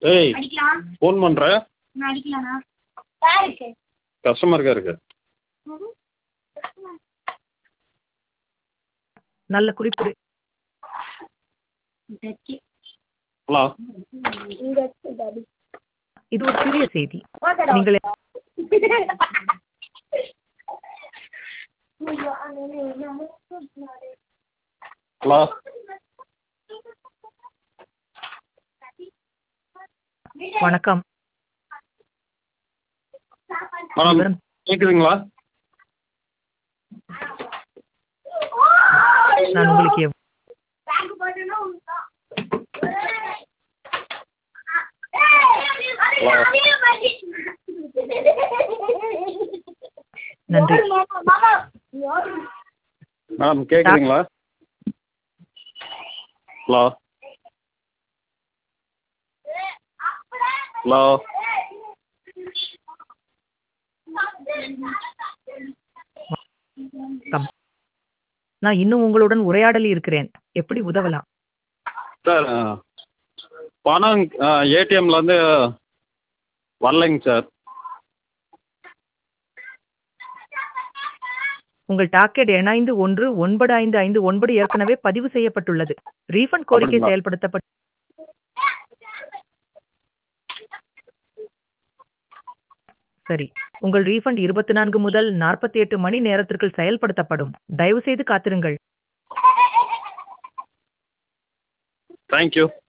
ஏய் அடிக்கலாம் ஃபோன் பண்ணுற நான் அடிக்கலாண்ணா யாருக்கு கஸ்டமர் கேருக்கு நல்ல குறிப்பு டச்சு ஹலோ இங்க டாடி இது ஒரு சிறிய செய்தி நீங்கள் ஹலோ வணக்கம் மேடம் விவரம் கேட்குதுங்களா நான் உங்களுக்கு எவ்- நன்றி. மேடம் கேட்குதுங்களா ஹலோ ஹலோ வணக்கம். நான் இன்னும் உங்களுடன் உரையாடலில் இருக்கிறேன் எப்படி உதவலாம் சார் பணம் ஏடிஎம்லேருந்து வரலைங்க சார் உங்கள் டாக்கெட் எண் ஐந்து ஒன்று ஒன்பது ஐந்து ஐந்து ஒன்பது ஏற்கனவே பதிவு செய்யப்பட்டுள்ளது ரீஃபண்ட் கோரிக்கை அப்படிங்களா? செயல்படுத்தப்பட்டு சரி உங்கள் ரீஃபண்ட் இருபத்தி நான்கு முதல் நாற்பத்தி எட்டு மணி நேரத்திற்குள் செயல்படுத்தப்படும் தயவு செய்து காத்திருங்கள் தேங்க்யூ